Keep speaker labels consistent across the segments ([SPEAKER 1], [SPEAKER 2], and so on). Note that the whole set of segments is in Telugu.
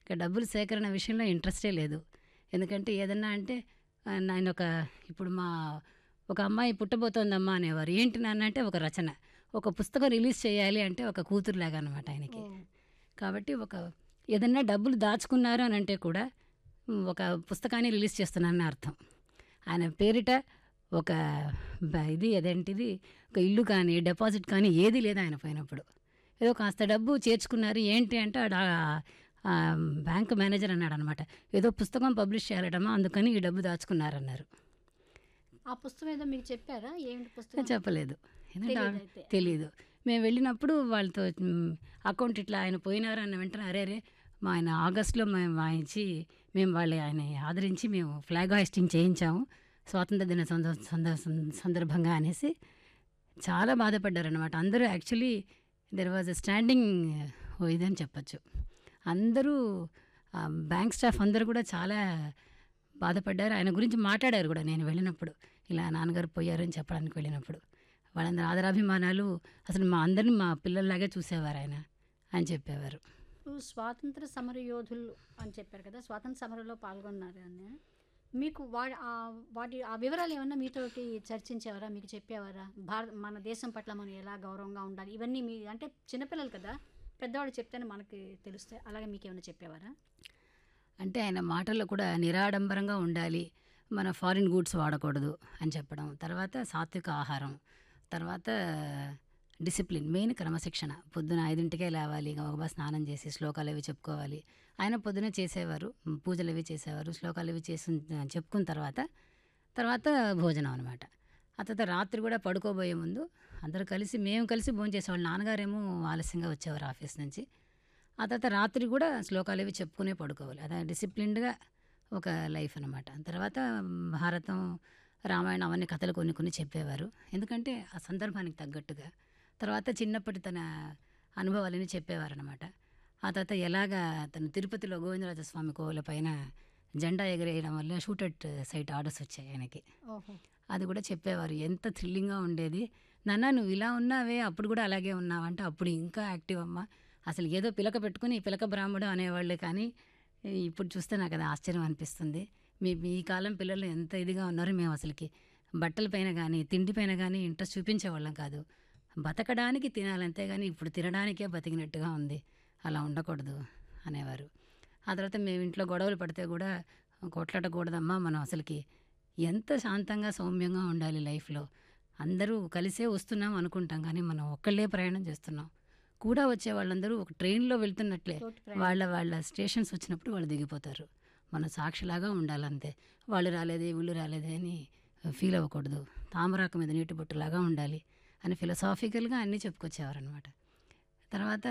[SPEAKER 1] ఇక డబ్బులు సేకరణ విషయంలో ఇంట్రెస్టే లేదు ఎందుకంటే ఏదన్నా అంటే ఆ, నేను ఒక ఇప్పుడు మా ఒక అమ్మాయి పుట్టబోతోందమ్మా అనేవారు ఏంటి నాన్న అంటే ఒక రచన ఒక పుస్తకం రిలీజ్ చేయాలి అంటే ఒక కూతురులాగా అనమాట ఆయనకి కాబట్టి ఒక ఏదన్నా డబ్బులు దాచుకున్నారు అని అంటే కూడా ఉమ్, ఒక పుస్తకాన్ని రిలీజ్ చేస్తున్నారని అర్థం ఆయన పేరిట ఒక బ- ఇది అదేంటిది ఒక ఇల్లు కానీ డిపాజిట్ కానీ ఏది లేదు ఆయన పోయినప్పుడు ఏదో కాస్త డబ్బు చేర్చుకున్నారు ఏంటి అంటే ఆడ ఆ బ్యాంక్ మేనేజర్ అన్నాడు అనమాట ఏదో పుస్తకం పబ్లిష్ చేయాలటమ్మా అందుకని ఈ డబ్బు దాచుకున్నారన్నారు
[SPEAKER 2] ఆ పుస్తకం ఏదో మీకు చెప్పారా ఏమిటి
[SPEAKER 1] నేను
[SPEAKER 2] పుస్తకం
[SPEAKER 1] చెప్పలేదు ఎందుకంటే
[SPEAKER 2] తెలీదు
[SPEAKER 1] ఆ-
[SPEAKER 2] అయితే.
[SPEAKER 1] తెలీదు మేము వెళ్ళినప్పుడు వాళ్ళతో మ్, అకౌంట్ ఇట్లా ఆయన పోయినారు అన్న వెంటనే అరే రే మా ఆయన ఆగస్టులో మేము వాయించి మేము వాళ్ళు ఆయన ఆదరించి మేము ఫ్లాగ్ హాయిస్టింగ్ చేయించాము స్వాతంత్ర దిన సంద సంద- సందర్భంగా అనేసి చాలా బాధపడ్డారనమాట అందరూ actually there was a standing ఇదని చెప్పచ్చు అందరూ ఆ, బ్యాంక్ స్టాఫ్ అందరూ కూడా చాలా బాధపడ్డారు ఆయన గురించి మాట్లాడారు కూడా నేను వెళ్ళినప్పుడు ఇలా నాన్నగారు పోయారని చెప్పడానికి వెళ్ళినప్పుడు వాళ్ళందరూ ఆదరాభిమానాలు అసలు మా అందరిని మా పిల్లల్లాగే చూసేవారు ఆయన అని చెప్పేవారు
[SPEAKER 2] ఇప్పుడు స్వాతంత్ర సమర యోధులు అని చెప్పారు కదా స్వాతంత్ర సమరంలో పాల్గొన్నారు అని మీకు వాడి ఆ- వాటి ఆ వివరాలు ఏమన్నా మీతోటి చర్చించేవారా మీకు చెప్పేవారా భారత మన దేశం పట్ల మనం ఎలా గౌరవంగా ఉండాలి ఇవన్నీ మీ అంటే చిన్నపిల్లలు కదా పెద్దవాళ్ళు చెప్తేనే మనకి తెలుస్తాయి అలాగే మీకు ఏమైనా చెప్పేవారా
[SPEAKER 1] అంటే ఆయన మాటల్లో కూడా నిరాడంబరంగా ఉండాలి మన ఫారిన్ గూడ్స్ వాడకూడదు అని చెప్పడం తర్వాత సాత్విక ఆహారం తర్వాత డిసిప్లిన్ మెయిన్ క్రమశిక్షణ పొద్దున ఐదింటికే లేవాలి గబగబా స్నానం చేసి శ్లోకాలు అవి చెప్పుకోవాలి ఆయన పొద్దున చేసేవారు పూజలు అవి చేసేవారు శ్లోకాలు అవి చేసి చెప్పుకున్న తర్వాత తర్వాత భోజనం అనమాట ఆ తర్వాత రాత్రి కూడా పడుకోబోయే ముందు అందరూ కలిసి మేము కలిసి భోజనం చేసేవాళ్ళు నాన్నగారేమో ఆలస్యంగా వచ్చేవారు ఆఫీస్ నుంచి ఆ తర్వాత రాత్రి కూడా శ్లోకాలు ఇవి చెప్పుకునే పడుకోవాలి అదే డిసిప్లిన్డ్గా ఒక లైఫ్ అనమాట తర్వాత భారతం రామాయణం అవన్నీ కథలు కొన్ని కొన్ని చెప్పేవారు ఎందుకంటే ఆ సందర్భానికి తగ్గట్టుగా తర్వాత చిన్నప్పటి తన అనుభవాలని చెప్పేవారు అనమాట ఆ తర్వాత ఎలాగా తను తిరుపతిలో గోవిందరాజ స్వామి కోవిల పైన జెండా ఎగరేయడం వల్ల షూటెడ్ సైట్ ఆర్డర్స్ వచ్చాయి ఆయనకి
[SPEAKER 2] ఓహో
[SPEAKER 1] అది కూడా చెప్పేవారు ఎంత థ్రిల్లింగ్గా ఉండేది నాన్న నువ్వు ఇలా ఉన్నావే అప్పుడు కూడా అలాగే ఉన్నావు అంటే అప్పుడు ఇంకా యాక్టివ్ అమ్మ అసలు ఏదో పిలక పెట్టుకుని పిలక బ్రాహ్మడు అనేవాళ్ళు కానీ ఇప్పుడు చూస్తే నాకు అది ఆశ్చర్యం అనిపిస్తుంది మీ మీ కాలం పిల్లలు ఎంత ఇదిగా ఉన్నారో మేము అసలుకి బట్టల పైన కానీ తిండి పైన కానీ ఇంట్రెస్ట్ చూపించేవాళ్ళం కాదు బతకడానికి తినాలంతే కానీ ఇప్పుడు తినడానికే బతికినట్టుగా ఉంది అలా ఉండకూడదు అనేవారు ఆ తర్వాత మేము ఇంట్లో గొడవలు పడితే కూడా కొట్లాడకూడదమ్మా మనం అసలుకి ఎంత శాంతంగా సౌమ్యంగా ఉండాలి లైఫ్లో అందరూ కలిసే వస్తున్నాం అనుకుంటాం కానీ మనం ఒక్కళ్ళే ప్రయాణం చేస్తున్నాం కూడా వచ్చే వాళ్ళందరూ ఒక ట్రైన్లో వెళ్తున్నట్లే
[SPEAKER 2] తోటి ప్రయాణం.
[SPEAKER 1] వాళ్ళ వాళ్ళ స్టేషన్స్ వచ్చినప్పుడు వాళ్ళు దిగిపోతారు మనం సాక్షిలాగా ఉండాలంతే వాళ్ళు రాలేదే వీళ్ళు రాలేదే అని ఫీల్ అవ్వకూడదు తామరాకు మీద నీటి బొట్టులాగా ఉండాలి అని ఫిలసాఫికల్గా అన్నీ చెప్పుకొచ్చేవారనమాట తర్వాత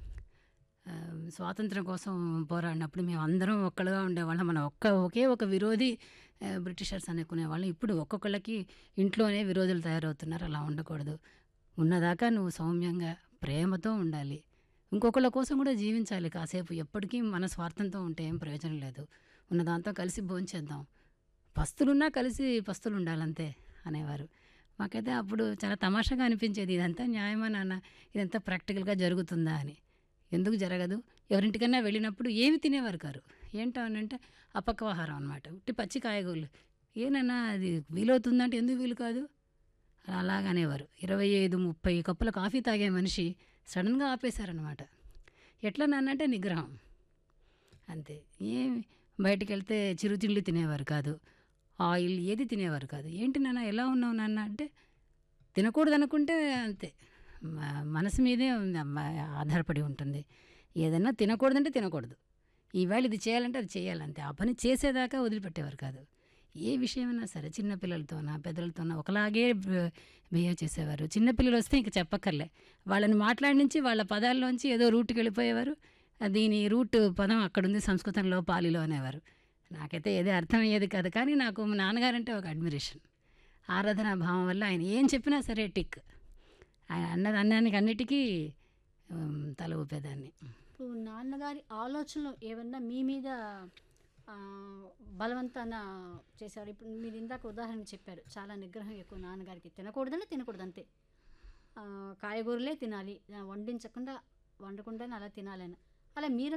[SPEAKER 1] ఆ, స్వాతంత్రం కోసం పోరాడినప్పుడు మేము అందరం ఒక్కడుగా ఉండేవాళ్ళం మన ఒక్క ఒకే ఒక విరోధి ఆ, బ్రిటిషర్స్ అనుకునేవాళ్ళం ఇప్పుడు ఒక్కొక్కళ్ళకి ఇంట్లోనే విరోధులు తయారవుతున్నారు అలా ఉండకూడదు ఉన్నదాకా నువ్వు సౌమ్యంగా ప్రేమతో ఉండాలి ఇంకొకళ్ళ కోసం కూడా జీవించాలి కాసేపు ఎప్పటికీ మన స్వార్థంతో ఉంటే ఏం ప్రయోజనం లేదు ఉన్నదాంతో కలిసి భోంచేద్దాం పస్తులున్నా కలిసి పస్తులు ఉండాలంతే అనేవారు మాకైతే అప్పుడు చాలా తమాషాగా అనిపించేది ఇదంతా న్యాయమా నాన్న ఇదంతా ప్రాక్టికల్గా జరుగుతుందా అని ఎందుకు జరగదు ఎవరింటికన్నా వెళ్ళినప్పుడు ఏమి తినేవారు కారు ఏంటో అని అంటే అపక్వాహారం అనమాట ఉట్టి పచ్చి కాయగూరలు ఏనన్నా అది వీలవుతుందంటే ఎందుకు వీలు కాదు అలాగనేవారు ఇరవై ఐదు ముప్పై కప్పుల కాఫీ తాగే మనిషి సడన్గా ఆపేశారనమాట ఎట్లా నాన్నంటే నిగ్రహం అంతే ఏమి బయటికి వెళ్తే చిరుతిండ్లు తినేవారు కాదు ఆయిల్ ఏది తినేవారు కాదు ఏంటి నాన్న ఎలా ఉన్నావు నాన్న అంటే తినకూడదు అనుకుంటే అంతే మ- మనసు మీదే ఉంది అమ్మ ఆధారపడి ఉంటుంది ఏదన్నా తినకూడదంటే తినకూడదు ఈవేళ ఇది చేయాలంటే అది చేయాలంతే ఆ పని చేసేదాకా వదిలిపెట్టేవారు కాదు ఏ విషయమైనా సరే చిన్న పిల్లలతోనా పెద్దలతోనా ఒకలాగే బిహేవ్ చేసేవారు చిన్న పిల్లలు వస్తే ఇంక చెప్పక్కర్లే వాళ్ళని మాట్లాడించి వాళ్ళ పదాల్లోంచి ఏదో రూట్కి వెళ్ళిపోయేవారు దీని రూట్ పదం అక్కడుంది సంస్కృతంలో పాలిలో అనేవారు నాకైతే ఏది అర్థమయ్యేది కాదు కానీ నాకు మా నాన్నగారంటే ఒక అడ్మిరేషన్ ఆరాధనా భావం వల్ల ఆయన ఏం చెప్పినా సరే టిక్ ఆయన అన్నది అన్నానికి అన్నిటికీ ఉమ్, తల ఊపేదాన్ని
[SPEAKER 2] ఇప్పుడు నాన్నగారి ఆలోచనలు ఏమన్నా మీ మీద ఆ, బలవంతాన చేసేవారు ఇప్పుడు మీరు ఇందాక ఉదాహరణ చెప్పారు చాలా నిగ్రహం ఎక్కువ నాన్నగారికి తినకూడదంటే తినకూడదు అంతే ఆ, కాయగూరలే తినాలి ఆ, వండించకుండా వండకుండానే అలా తినాలని అలా మీరు